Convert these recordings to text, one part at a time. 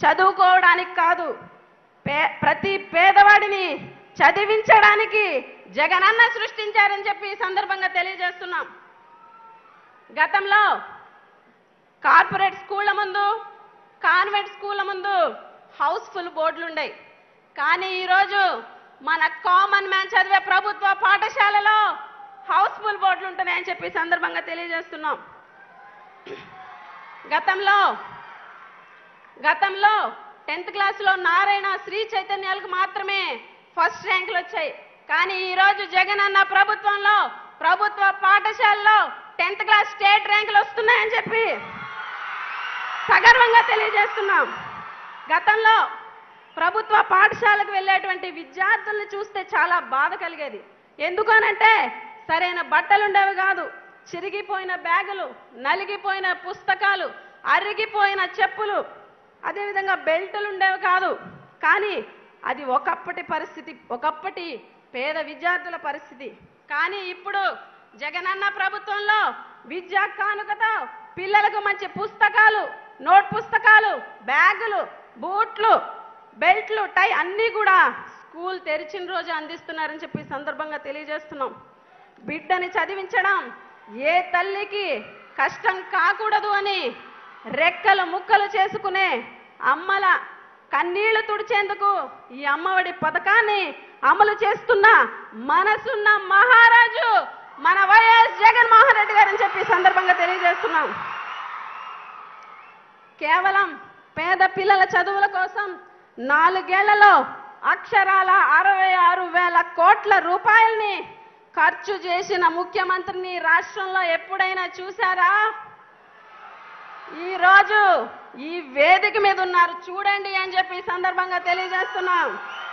చదువుకోవడానికి కాదు పే ప్రతి పేదవాడిని చదివించడానికి జగనన్న సృష్టించారని చెప్పి ఈ సందర్భంగా తెలియజేస్తున్నాం గతంలో కార్పొరేట్ స్కూళ్ళ ముందు కాన్వెంట్ స్కూళ్ళ ముందు హౌస్ఫుల్ బోర్డులు ఉండేవి కానీ ఈరోజు మన కామన్ మ్యాన్ చదివే ప్రభుత్వ పాఠశాలలో హౌస్ఫుల్ బోర్డులు ఉంటున్నాయని చెప్పి ఈ సందర్భంగా తెలియజేస్తున్నాం గతంలో గతంలో టెన్త్ క్లాస్లో నారాయణ శ్రీ చైతన్యాలకు మాత్రమే ఫస్ట్ ర్యాంకులు వచ్చాయి కానీ ఈ రోజు జగన్ అన్న ప్రభుత్వంలో ప్రభుత్వ పాఠశాలలో టెన్త్ క్లాస్ స్టేట్ ర్యాంకులు వస్తున్నాయని చెప్పి సగర్వంగా తెలియజేస్తున్నాం గతంలో ప్రభుత్వ పాఠశాలకు వెళ్ళేటువంటి విద్యార్థుల్ని చూస్తే చాలా బాధ కలిగేది ఎందుకనంటే సరైన బట్టలు ఉండేవి కాదు చిరిగిపోయిన బ్యాగులు నలిగిపోయిన పుస్తకాలు అరిగిపోయిన చెప్పులు అదేవిధంగా బెల్టులు ఉండేవి కాదు కానీ అది ఒకప్పటి పరిస్థితి ఒకప్పటి పేద విద్యార్థుల పరిస్థితి కానీ ఇప్పుడు జగనన్న ప్రభుత్వంలో విద్యా కానుకతో పిల్లలకు మంచి పుస్తకాలు నోట్ పుస్తకాలు బ్యాగులు బూట్లు బెల్ట్లు టై అన్నీ కూడా స్కూల్ తెరిచిన రోజు అందిస్తున్నారని చెప్పి ఈ సందర్భంగా తెలియజేస్తున్నాం బిడ్డని చదివించడం ఏ తల్లికి కష్టం కాకూడదు అని రెక్కలు ముక్కలు చేసుకునే అమ్మల కన్నీళ్లు తుడిచేందుకు ఈ అమ్మఒడి పథకాన్ని అమలు చేస్తున్న మనసున్న మహారాజు మన వైఎస్ జగన్మోహన్ రెడ్డి గారని చెప్పి ఈ సందర్భంగా తెలియజేస్తున్నాం కేవలం పేద పిల్లల చదువుల కోసం నాలుగేళ్లలో అక్షరాల అరవై ఆరు వేల కోట్ల రూపాయల్ని ఖర్చు చేసిన ముఖ్యమంత్రిని రాష్ట్రంలో ఎప్పుడైనా చూసారా ఈ రోజు ఈ వేదిక మీద ఉన్నారు చూడండి అని చెప్పి ఈ సందర్భంగా తెలియజేస్తున్నాం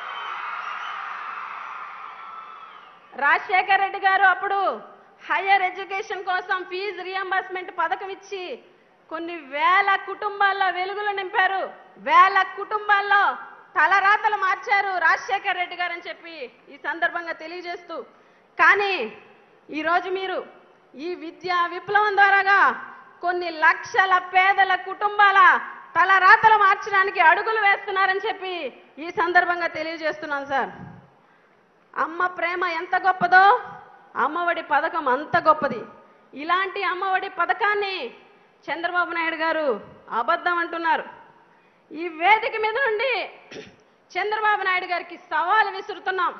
రాజశేఖర్ రెడ్డి గారు అప్పుడు హయ్యర్ ఎడ్యుకేషన్ కోసం ఫీజు రియంబర్స్మెంట్ పథకం ఇచ్చి కొన్ని వేల కుటుంబాల్లో వెలుగులు నింపారు వేల కుటుంబాల్లో తలరాతలు మార్చారు రాజశేఖర్ రెడ్డి గారు అని చెప్పి ఈ సందర్భంగా తెలియజేస్తూ కానీ ఈరోజు మీరు ఈ విద్యా విప్లవం ద్వారాగా కొన్ని లక్షల పేదల కుటుంబాల తలరాతలు మార్చడానికి అడుగులు వేస్తున్నారని చెప్పి ఈ సందర్భంగా తెలియజేస్తున్నాను సార్ అమ్మ ప్రేమ ఎంత గొప్పదో అమ్మఒడి పథకం అంత గొప్పది ఇలాంటి అమ్మఒడి పథకాన్ని చంద్రబాబు నాయుడు గారు అబద్ధం అంటున్నారు ఈ వేదిక మీద నుండి చంద్రబాబు నాయుడు గారికి సవాలు విసురుతున్నాం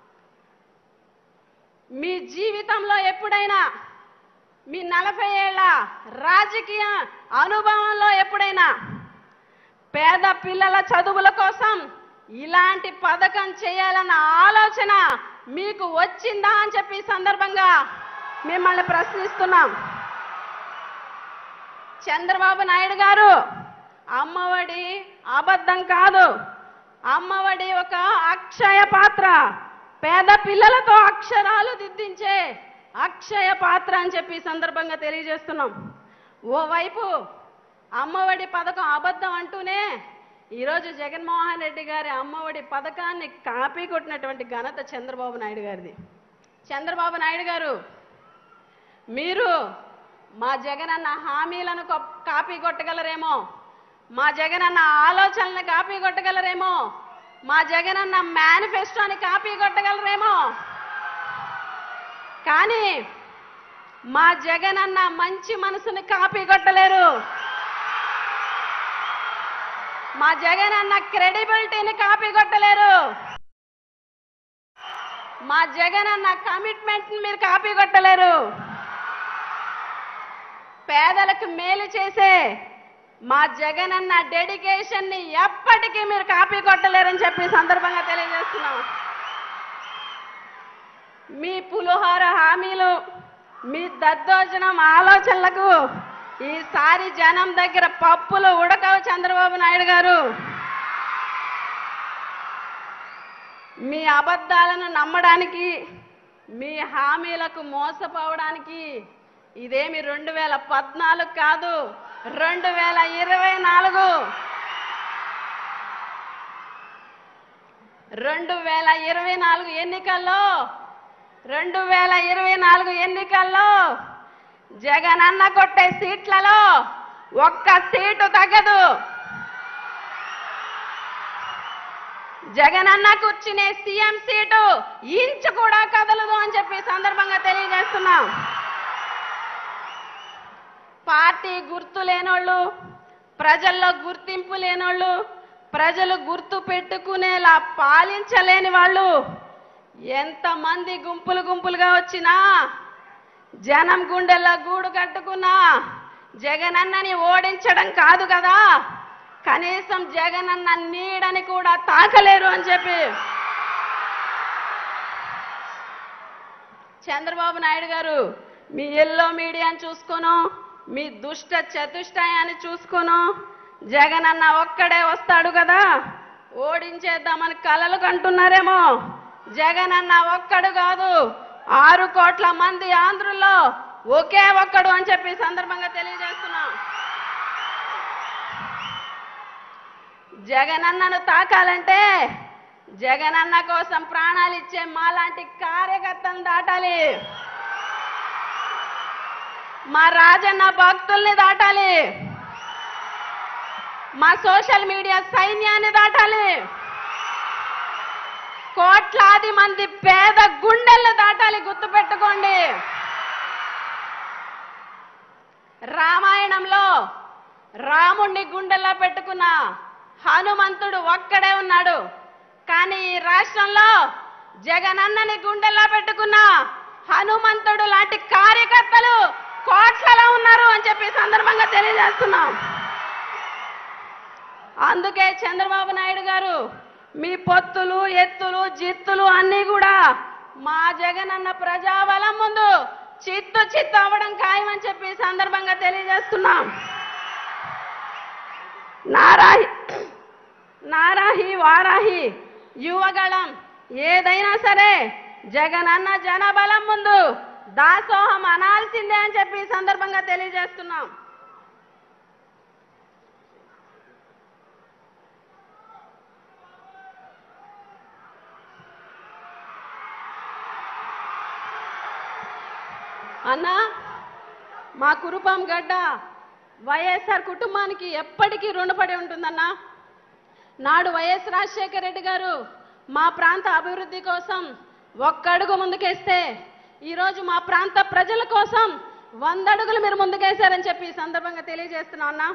మీ జీవితంలో ఎప్పుడైనా మీ నలభై ఏళ్ల రాజకీయ అనుభవంలో ఎప్పుడైనా పేద పిల్లల చదువుల కోసం ఇలాంటి పథకం చేయాలన్న ఆలోచన మీకు వచ్చిందా అని చెప్పి ఈ సందర్భంగా మిమ్మల్ని ప్రశ్నిస్తున్నాం చంద్రబాబు నాయుడు గారు అమ్మఒడి అబద్ధం కాదు అమ్మఒడి ఒక అక్షయ పాత్ర పేద పిల్లలతో అక్షరాలు దిద్దించే అక్షయ పాత్ర అని చెప్పి ఈ సందర్భంగా తెలియజేస్తున్నాం ఓవైపు అమ్మఒడి పథకం అబద్ధం అంటూనే ఈరోజు జగన్మోహన్ రెడ్డి గారి అమ్మఒడి పథకాన్ని కాపీ కొట్టినటువంటి ఘనత చంద్రబాబు నాయుడు గారిది చంద్రబాబు నాయుడు గారు మీరు మా జగనన్న హామీలను కొ- కాపీ కొట్టగలరేమో మా జగనన్న ఆలోచనలను కాపీ కొట్టగలరేమో మా జగనన్న మేనిఫెస్టోని కాపీ కొట్టగలరేమో కానీ మా జగనన్న మంచి మనసుని కాపీ కొట్టలేరు మా జగనన్న క్రెడిబిలిటీని కాపీ కొట్టలేరు మా జగనన్న కమిట్మెంట్ మీరు కాపీ కొట్టలేరు పేదలకు మేలు చేసే మా జగనన్న డెడికేషన్ ని ఎప్పటికీ మీరు కాపీ కొట్టలేరని చెప్పి ఈ సందర్భంగా తెలియజేస్తున్నాం మీ పులిహోర హామీలు మీ దద్దోజనం ఆలోచనలకు ఈసారి జనం దగ్గర పప్పులు ఉడకవు చంద్రబాబు నాయుడు గారు మీ అబద్ధాలను నమ్మడానికి మీ హామీలకు మోసపోవడానికి ఇదేమి రెండు వేల పద్నాలుగు కాదు రెండు వేల ఇరవై నాలుగు రెండు వేల ఇరవై నాలుగు ఎన్నికల్లో రెండు వేల ఇరవై నాలుగు ఎన్నికల్లో జగనన్న కొట్టే సీట్లలో ఒక్క సీటు తగ్గదు జగనన్న కూర్చునే సీఎం సీటు ఇంచు కూడా కదలదు అని చెప్పి ఈ సందర్భంగా తెలియజేస్తున్నాం పార్టీ గుర్తు లేనోళ్ళు ప్రజల్లో గుర్తింపు లేనోళ్ళు ప్రజలు గుర్తు పెట్టుకునేలా పాలించలేని వాళ్ళు ఎంతమంది గుంపులు గుంపులుగా వచ్చినా జనం గుండెల్లో గూడు కట్టుకున్నా జగనన్నని ఓడించడం కాదు కదా కనీసం జగనన్న నీడని కూడా తాకలేరు అని చెప్పి చంద్రబాబు నాయుడు గారు మీ ఎల్లో మీడియాని చూసుకోను మీ దుష్ట చతుష్టయాన్ని చూసుకోను జగనన్న ఒక్కడే వస్తాడు కదా ఓడించేద్దామని కలలు కంటున్నారేమో జగనన్న ఒక్కడు కాదు ఆరు కోట్ల మంది ఆంధ్రుల్లో ఒకే ఒక్కడు అని చెప్పి ఈ సందర్భంగా తెలియజేస్తున్నాం జగనన్నను తాకాలంటే జగనన్న కోసం ప్రాణాలు ఇచ్చే మాలాంటి కార్యకర్తలను దాటాలి మా రాజన్న భక్తుల్ని దాటాలి మా సోషల్ మీడియా సైన్యాన్ని దాటాలి కోట్లాది మంది పేద గుండెల్ని దాటాలి గుర్తుపెట్టుకోండి రామాయణంలో రాముణ్ణి గుండెల్లో పెట్టుకున్న హనుమంతుడు ఒక్కడే ఉన్నాడు కానీ ఈ రాష్ట్రంలో జగనన్నని గుండెల్లో పెట్టుకున్న హనుమంతుడు లాంటి కార్యకర్తలు కోట్లలో ఉన్నారు అని చెప్పి ఈ సందర్భంగా తెలియజేస్తున్నాం అందుకే చంద్రబాబు నాయుడు గారు మీ పొత్తులు ఎత్తులు జిత్తులు అన్నీ కూడా మా జగనన్న ప్రజాబలం ముందు చిత్తు చిత్తు అవ్వడం ఖాయమని చెప్పి ఈ సందర్భంగా తెలియజేస్తున్నాం నారాహి నారాహి వారాహి యువగళం ఏదైనా సరే జగనన్న జనబలం ముందు దాసోహం అనాల్సిందే అని చెప్పి ఈ సందర్భంగా తెలియజేస్తున్నాం అన్నా మా కురుపాం గడ్డ వైఎస్ఆర్ కుటుంబానికి ఎప్పటికీ రుణపడి ఉంటుందన్నా నాడు వైఎస్ రాజశేఖర రెడ్డి గారు మా ప్రాంత అభివృద్ధి కోసం ఒక్కడుగు ముందుకేస్తే ఈరోజు మా ప్రాంత ప్రజల కోసం వంద అడుగులు మీరు ముందుకేశారని చెప్పి ఈ సందర్భంగా తెలియజేస్తున్నా అన్నా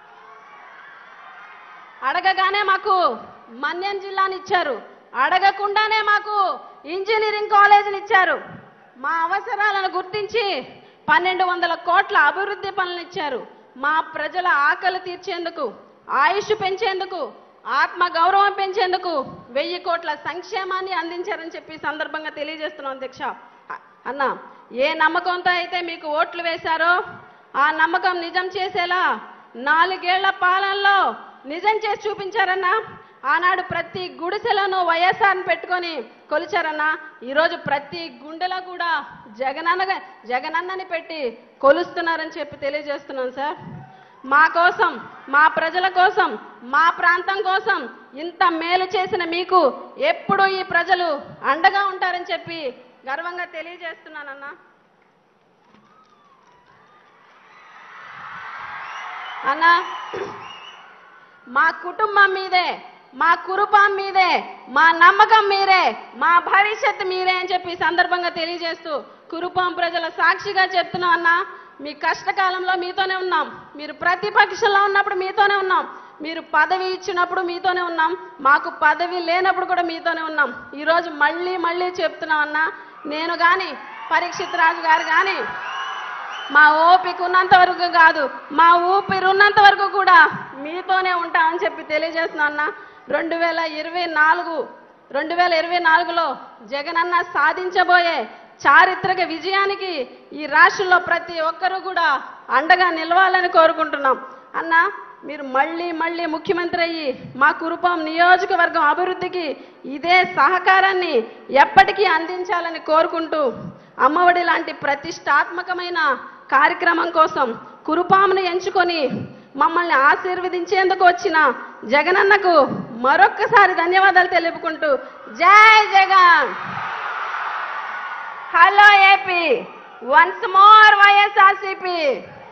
అడగగానే మాకు మన్యం జిల్లాని ఇచ్చారు అడగకుండానే మాకు ఇంజనీరింగ్ కాలేజీని ఇచ్చారు మా అవసరాలను గుర్తించి పన్నెండు వందల కోట్ల అభివృద్ధి పనులు ఇచ్చారు మా ప్రజల ఆకలి తీర్చేందుకు ఆయుష్ పెంచేందుకు ఆత్మ గౌరవం పెంచేందుకు వెయ్యి కోట్ల సంక్షేమాన్ని అందించారని చెప్పి ఈ సందర్భంగా తెలియజేస్తున్నాం అధ్యక్ష అ- అన్న ఏ నమ్మకంతో అయితే మీకు ఓట్లు వేశారో ఆ నమ్మకం నిజం చేసేలా నాలుగేళ్ల పాలనలో నిజం చేసి చూపించారన్నా ఆనాడు ప్రతి గుడిసెలను వైఎస్ఆర్ని పెట్టుకొని కొలిచారన్నా ఈరోజు ప్రతి గుండెలో కూడా జగనన్న జగనన్నని పెట్టి కొలుస్తున్నారని చెప్పి తెలియజేస్తున్నాను సార్ మా కోసం మా ప్రజల కోసం మా ప్రాంతం కోసం ఇంత మేలు చేసిన మీకు ఎప్పుడూ ఈ ప్రజలు అండగా ఉంటారని చెప్పి గర్వంగా తెలియజేస్తున్నానన్నా అన్నా మా కుటుంబం మీదే మా కురుపాం మీదే మా నమ్మకం మీరే మా భవిష్యత్తు మీరే అని చెప్పి ఈ సందర్భంగా తెలియజేస్తూ కురుపాం ప్రజల సాక్షిగా చెప్తున్నాం అన్నా మీ కష్టకాలంలో మీతోనే ఉన్నాం మీరు ప్రతిపక్షంలో ఉన్నప్పుడు మీతోనే ఉన్నాం మీరు పదవి ఇచ్చినప్పుడు మీతోనే ఉన్నాం మాకు పదవి లేనప్పుడు కూడా మీతోనే ఉన్నాం ఈరోజు మళ్ళీ మళ్ళీ చెప్తున్నాం అన్నా నేను కానీ పరీక్షిత్ రాజు గారు కానీ మా ఓపిక ఉన్నంత వరకు కాదు మా ఊపిరి ఉన్నంత వరకు కూడా మీతోనే ఉంటామని చెప్పి తెలియజేస్తున్నా అన్న రెండు వేల ఇరవై నాలుగు రెండు వేల ఇరవై నాలుగులో జగనన్న సాధించబోయే చారిత్రక విజయానికి ఈ రాష్ట్రంలో ప్రతి ఒక్కరూ కూడా అండగా నిలవాలని కోరుకుంటున్నాం అన్న మీరు మళ్ళీ మళ్ళీ ముఖ్యమంత్రి అయ్యి మా కురుపాం నియోజకవర్గం అభివృద్ధికి ఇదే సహకారాన్ని ఎప్పటికీ అందించాలని కోరుకుంటూ అమ్మఒడి లాంటి ప్రతిష్టాత్మకమైన కార్యక్రమం కోసం కురుపామును ఎంచుకొని మమ్మల్ని ఆశీర్వదించేందుకు వచ్చిన జగనన్నకు మరొక్కసారి ధన్యవాదాలు తెలుపుకుంటూ జై Jagan hello AP once more YSRCP